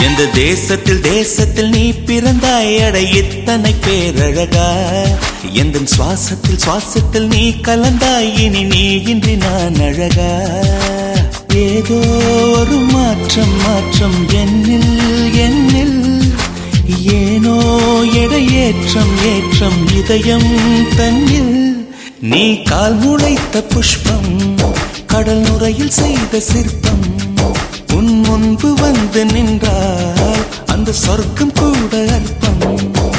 எந்த தேசத்தில் தேசத்தில் நீ பிறந்தாய் அட இத்தனை பேரழகா எந்த சுவாசத்தில் சுவாசத்தில் நீ கலந்தாய் இனி நீ இன்றி நான் அழகா ஏதோ ஒரு மாற்றம் மாற்றம் என்னில் என்னில் ஏனோ எடை ஏற்றம் ஏற்றம் இதயம் தன்னில் நீ கால் முளைத்த புஷ்பம் கடல் நுரையில் செய்த சிற்பம் உன் முன்பு வந்து நின்றால் அந்த சொர்க்கம் கூட அற்பம்